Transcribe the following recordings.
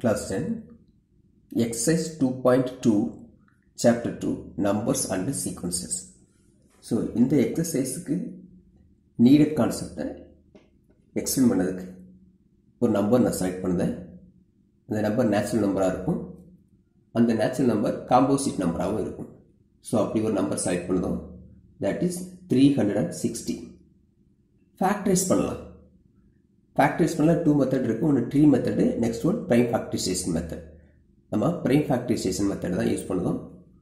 Class 10 Exercise 2.2 Chapter 2 Numbers and Sequences so இந்த எக்ஸசைஸுக்கு needed கான்செப்டை எக்ஸ்பிளைன் பண்ணதுக்கு ஒரு நம்பர் நான் செலக்ட் பண்ணேன் அந்த நம்பர் நேச்சுரல் நம்பராக இருக்கும் அந்த நேச்சுரல் நம்பர் காம்போசிட் நம்பராகவும் இருக்கும் ஸோ அப்படி ஒரு நம்பர் செலக்ட் பண்ணதும் that is three hundred and sixty factorise பண்ணலாம் ஃபேக்டரைஸ் பண்ணலாம் டூ மெத்தட் இருக்குது ஒன்று tree method next one prime factorisation method நம்ம ப்ரைம் ஃபேக்டரைசேஷன் மெத்தட் தான் யூஸ் பண்ணுவோம்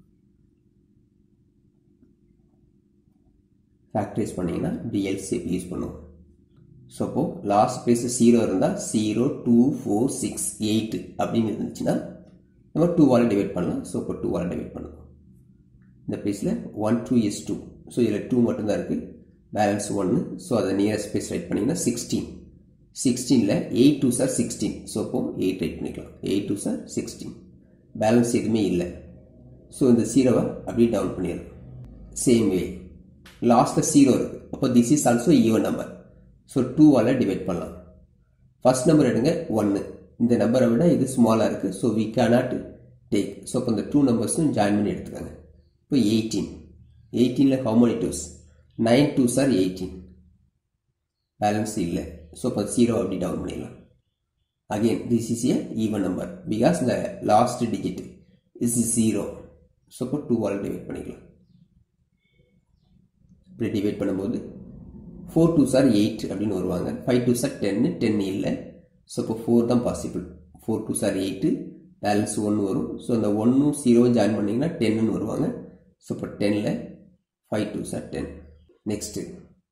ஃபேக்டரைஸ் பண்ணிங்கன்னா டிஎல்சிஎப் யூஸ் பண்ணுவோம் ஸோ அப்போ லாஸ்ட் பிளேஸ் ஜீரோ இருந்தால் zero two four six eight அப்படின்னு இருந்துச்சுன்னா நம்ம டூவால் டிவைட் பண்ணலாம் ஸோ இப்போ டூவால் டிவைட் பண்ணலாம் இந்த பிளேஸில் one two is two so இதில் டூ மட்டும்தான் இருக்குது பேலன்ஸ் ஒன்று ஸோ அதை நியரஸ்ட் பிளேஸ் ரைட் பண்ணிங்கன்னா சிக்ஸ்டீன் சிக்ஸ்டீனில் eight two are sixteen so அப்போ எயிட் ரைட் பண்ணிக்கலாம் eight two are sixteen balance எதுவுமே இல்லை ஸோ இந்த ஜீரோவை அப்படியே டவுன் பண்ணிடலாம் சேம் வே லாஸ்ட்டில் ஜீரோ இருக்குது அப்போ this is also even number so டூவால் டிவைட் பண்ணலாம் ஃபர்ஸ்ட் நம்பர் எடுங்க ஒன்று இந்த நம்பரை விட இது ஸ்மாலாக இருக்குது so we cannot take so அப்போ இந்த டூ நம்பர்ஸும் ஜாயின் பண்ணி எடுத்துக்கோங்க இப்போ எயிட்டீன் எயிட்டீனில் how many twos nine two are eighteen balance இல்லை ஸோ அப்போ ஜீரோ அப்படி டவுன் பண்ணிடலாம் again this is a even number because இந்த last digit is zero so இப்போ டூவால் டிவைட் பண்ணிக்கலாம் இப்படி டிவைட் பண்ணும்போது ஃபோர் டூ சார் எயிட் அப்படின்னு வருவாங்க ஃபைவ் டூ சார் டென்னு டென் இல்லை ஸோ இப்போ ஃபோர் தான் possible four two are eight balance ஒன்று வரும் ஸோ அந்த ஒன்றும் ஜீரோவும் ஜாயின் பண்ணிங்கன்னா டென்னு வருவாங்க ஸோ இப்போ டென்னில் five two are ten next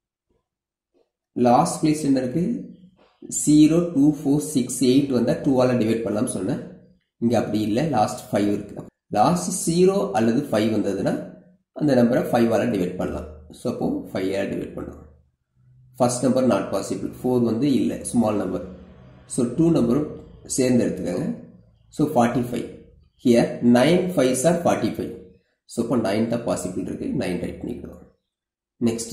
last place என்ன இருக்குது zero two four six eight வந்தால் டூவால் டிவைட் பண்ணலாம்னு சொன்னேன் இங்கே அப்படி இல்லை லாஸ்ட் ஃபைவ் இருக்குது லாஸ்ட் ஜீரோ அல்லது ஃபைவ் வந்ததுன்னா அந்த நம்பரை ஃபைவால் டிவைட் பண்ணலாம் ஸோ அப்போ ஃபைவால் டிவைட் பண்ணலாம் first number not possible four வந்து இல்லை ஸ்மால் நம்பர் ஸோ டூ நம்பரும் சேர்ந்து எடுத்துக்கோங்க so forty five here nine five are forty five so இப்போ நைன் தான் பாசிபிள் இருக்குது நைன் ரைட் பண்ணிக்கலாம் நெக்ஸ்ட்டு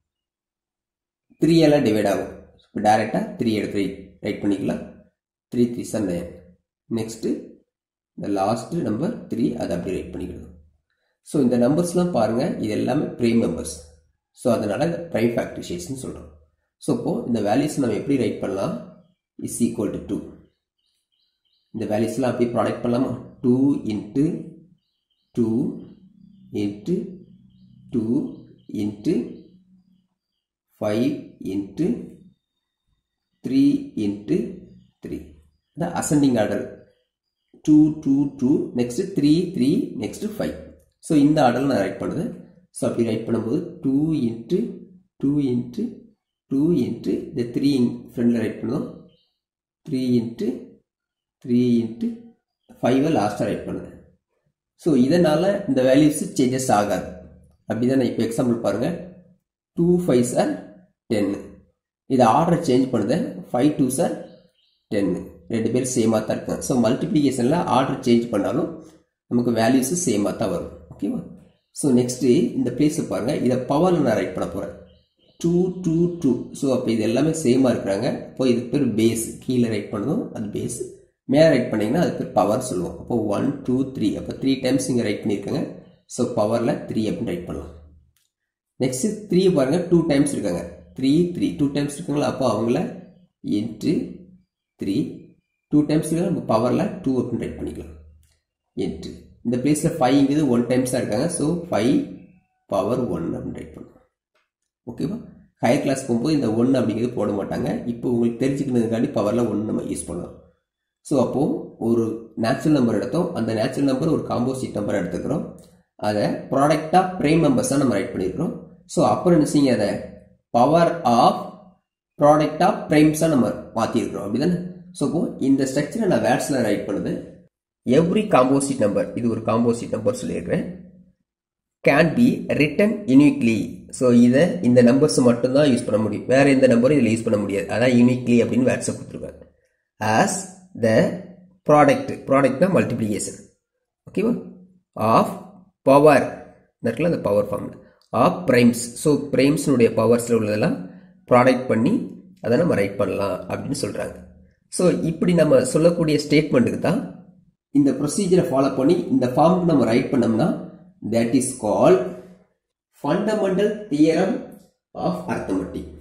த்ரீ எல்லாம் டிவைட் ஆகும் இப்போ டேரெக்டாக த்ரீ எடுத்து ரைட் பண்ணிக்கலாம் three three are nine next இந்த லாஸ்ட்டு நம்பர் த்ரீ அதை அப்படியே ரைட் பண்ணிக்கலாம் ஸோ இந்த நம்பர்ஸ்லாம் பாருங்கள் இது எல்லாமே ப்ரைம் நம்பர்ஸ் ஸோ அதனால் இந்த ப்ரைம் ஃபேக்டரைசேஷன் சொல்கிறோம் ஸோ இப்போது இந்த வேல்யூஸ் நம்ம எப்படி ரைட் பண்ணலாம் இஸ் ஈக்குவல் டு டூ இந்த வேல்யூஸ்லாம் அப்படியே ப்ராடக்ட் பண்ணலாமா two into two into two into five into three into three இந்த ascending order two two two next three three next five so இந்த ஆர்டரில் நான் ரைட் பண்ணுது ஸோ அப்படி ரைட் பண்ணும்போது two into two into two into இந்த three ஃப்ரெண்டில் right பண்ணோம் த்ரீ இன்ட்டு த்ரீ இன்ட்டு ஃபைவை லாஸ்ட்டாக ரைட் பண்ணுது ஸோ இதனால் இந்த வேல்யூஸ் சேஞ்சஸ் ஆகாது அப்படி தான் நான் இப்போ எக்ஸாம்பிள் பாருங்கள் டூ ஃபைவ் சார் டென்னு இதை ஆர்டரை சேஞ்ச் பண்ணுதேன் ஃபைவ் டூ சார் டென்னு ரெண்டு பேரும் சேமாக தான் இருக்காங்க ஸோ மல்டிப்ளிகேஷனில் ஆர்டர் சேஞ்ச் பண்ணாலும் நமக்கு வேல்யூஸு சேமாக தான் வரும் ஓகேவா ஸோ நெக்ஸ்ட்டு இந்த பிளேஸை பாருங்கள் இதை பவரில் நான் ரைட் பண்ண போகிறேன் டூ டூ டூ ஸோ அப்போ இது எல்லாமே சேமாக இருக்கிறாங்க அப்போ இது பேர் பேஸ் கீழே ரைட் பண்ணதும் அது பேஸ் மேலே ரைட் பண்ணிங்கன்னா அது பேர் பவர் சொல்லுவோம் அப்போ ஒன் டூ த்ரீ அப்போ த்ரீ டைம்ஸ் இங்கே ரைட் பண்ணியிருக்காங்க ஸோ பவரில் த்ரீ அப்படின்னு ரைட் பண்ணலாம் நெக்ஸ்ட்டு த்ரீ பாருங்கள் டூ டைம்ஸ் இருக்காங்க த்ரீ த்ரீ டூ டைம்ஸ் இருக்காங்களா அப்போ அவங்கள இன்ட்டு த்ரீ டூ டைம்ஸ் இருக்காங்க நம்ம பவரில் டூ அப்படின்னு ரைட் பண்ணிக்கலாம் இன்ட்டு இந்த பிளேஸில் ஃபைவ்ங்கிறது ஒன் டைம்ஸ் தான் இருக்காங்க ஸோ ஃபைவ் பவர் ஒன் அப்படின்னு ரைட் பண்ணுவோம் ஓகேவா ஹையர் கிளாஸ் போகும்போது இந்த ஒன்று அப்படிங்கிறது போட மாட்டாங்க இப்போ உங்களுக்கு தெரிஞ்சுக்கிறதுக்காண்டி பவரில் ஒன்று நம்ம யூஸ் பண்ணலாம் ஸோ அப்போது ஒரு நேச்சுரல் நம்பர் எடுத்தோம் அந்த நேச்சுரல் நம்பர் ஒரு காம்போசிட் நம்பர் எடுத்துக்கிறோம் அதை ப்ராடக்டாக ப்ரைம் நம்பர்ஸாக நம்ம ரைட் பண்ணியிருக்கிறோம் ஸோ அப்புறம் என்ன செய்யுங்க அதை பவர் ஆஃப் ப்ராடக்டாக ப்ரைம்ஸாக நம்ம மாற்றிருக்கிறோம் அப்படி தானே ஸோ இப்போ இந்த ஸ்ட்ரக்சரை நான் வேர்ட்ஸில் ரைட் பண்ணுது எவ்ரி காம்போசிட் நம்பர் இது ஒரு காம்போசிட் நம்பர் சொல்லியிருக்கிறேன் can be written uniquely so இதை இந்த நம்பர்ஸ் மட்டும்தான் யூஸ் பண்ண முடியும் வேற எந்த நம்பரும் இதில் யூஸ் பண்ண முடியாது அதான் யூனிக்லி அப்படின்னு வேர்ட்ஸை கொடுத்துருவேன் ஆஸ் த ப்ராடக்ட் ப்ராடக்ட்னா மல்டிப்ளிகேஷன் ஓகேவா ஆஃப் பவர் இருக்குல்ல அந்த பவர் ஃபார்மில் ஆஃப் ப்ரைம்ஸ் ஸோ ப்ரைம்ஸினுடைய பவர்ஸில் உள்ளதெல்லாம் ப்ராடக்ட் பண்ணி அதை நம்ம ரைட் பண்ணலாம் அப்படின்னு சொல்கிறாங்க ஸோ இப்படி நம்ம சொல்லக்கூடிய ஸ்டேட்மெண்ட்டுக்கு தான் இந்த ப்ரொசீஜரை ஃபாலோ பண்ணி இந்த ஃபார்ம் நம்ம ரைட் பண்ணோம்னா that is call fundamental theorem of arithmetic